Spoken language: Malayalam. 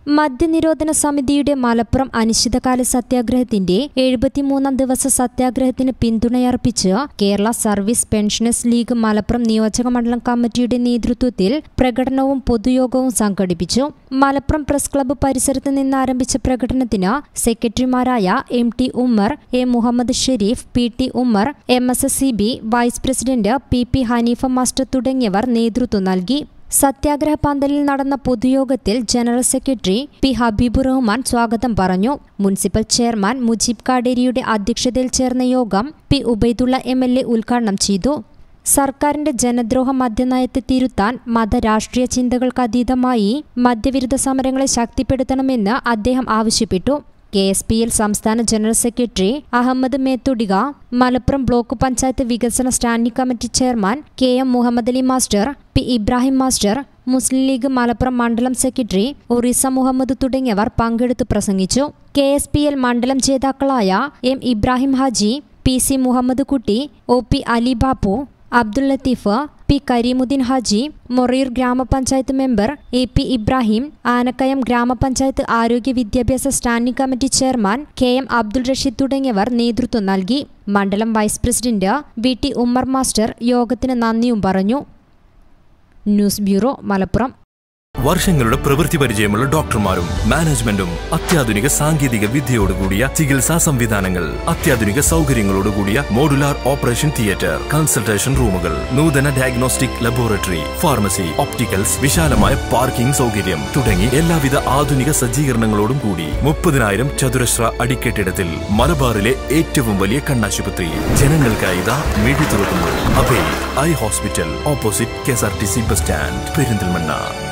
മദ്യനിരോധന സമിതിയുടെ മലപ്പുറം അനിശ്ചിതകാല സത്യാഗ്രഹത്തിന്റെ എഴുപത്തിമൂന്നാം ദിവസ സത്യാഗ്രഹത്തിന് പിന്തുണയർപ്പിച്ച് Kerala service pensioners league Malappuram നിയോജക മണ്ഡലം കമ്മിറ്റിയുടെ നേതൃത്വത്തിൽ പ്രകടനവും പൊതുയോഗവും സംഘടിപ്പിച്ചു മലപ്പുറം പ്രസ് ക്ലബ്ബ് പരിസരത്ത് നിന്ന് ആരംഭിച്ച പ്രകടനത്തിന് സെക്രട്ടറിമാരായ M T Ummer A Muhammad Shareef P T Ummer M S S C B vice president P P Haneefa master തുടങ്ങിയവർ നേതൃത്വം നൽകി സത്യാഗ്രഹ പന്തലിൽ നടന്ന പൊതുയോഗത്തിൽ general secretary P Habeebur Rahman സ്വാഗതം പറഞ്ഞു മുനിസിപ്പൽ ചെയർമാൻ മുജീബ് കാടേരിയുടെ അധ്യക്ഷതയിൽ ചേർന്ന യോഗം P Ubaidulla M L A ഉദ്ഘാടനം ചെയ്തു സർക്കാരിന്റെ ജനദ്രോഹ മദ്യനയത്തെ തിരുത്താൻ മതരാഷ്ട്രീയ ചിന്തകൾക്കതീതമായി മദ്യവിരുദ്ധ സമരങ്ങളെ ശക്തിപ്പെടുത്തണമെന്ന് അദ്ദേഹം ആവശ്യപ്പെട്ടു കെ എസ് പി എൽ സംസ്ഥാന ജനറൽ സെക്രട്ടറി അഹമ്മദ് മേത്തുടിക മലപ്പുറം ബ്ലോക്ക് പഞ്ചായത്ത് വികസന standing committee chairman K M Muhammad Ali master P Ibrahim master Muslim league Malappuram മണ്ഡലം സെക്രട്ടറി ഒറീസ മുഹമ്മദ് തുടങ്ങിയവർ പങ്കെടുത്തു പ്രസംഗിച്ചു കെ എസ് പി എൽ മണ്ഡലം ജേതാക്കളായ M Ibrahim Haji P C Muhammad Kutty O P Ali Bappu Abdul Latheef P Kareemuddeen Haji മൊറീർ ഗ്രാമപഞ്ചായത്ത് member A P Ibrahim Anakkayam ഗ്രാമപഞ്ചായത്ത് ആരോഗ്യ വിദ്യാഭ്യാസ standing committee chairman K M Abdul Rasheed തുടങ്ങിയവർ നേതൃത്വം നൽകി മണ്ഡലം vice president V T Ummer master യോഗത്തിന് നന്ദിയും പറഞ്ഞു ന്യൂസ് ബ്യൂറോ മലപ്പുറം വർഷങ്ങളുടെ പ്രവൃത്തി പരിചയമുള്ള ഡോക്ടർമാരും മാനേജ്മെന്റും അത്യാധുനിക സാങ്കേതിക വിദ്യയോടുകൂടിയ ചികിത്സാ സംവിധാനങ്ങൾ അത്യാധുനിക സൗകര്യങ്ങളോടുകൂടിയ മോഡുലാർ ഓപ്പറേഷൻ തിയേറ്റർ കൺസൾട്ടേഷൻ റൂമുകൾ നൂതന ഡയഗ്നോസ്റ്റിക് ലബോറട്ടറി ഫാർമസി ഒപ്റ്റിക്കൽസ് വിശാലമായ പാർക്കിംഗ് സൗകര്യം തുടങ്ങി എല്ലാവിധ ആധുനിക സജ്ജീകരണങ്ങളോടും കൂടി മുപ്പതിനായിരം ചതുരശ്ര അടിക്കെട്ടിടത്തിൽ മലബാറിലെ ഏറ്റവും വലിയ കണ്ണാശുപത്രി ജനങ്ങൾക്കായി ഇതാ മിഴി തുറക്കുന്നു Abhay eye hospital opposite K S R T C bus stand Perinthalmanna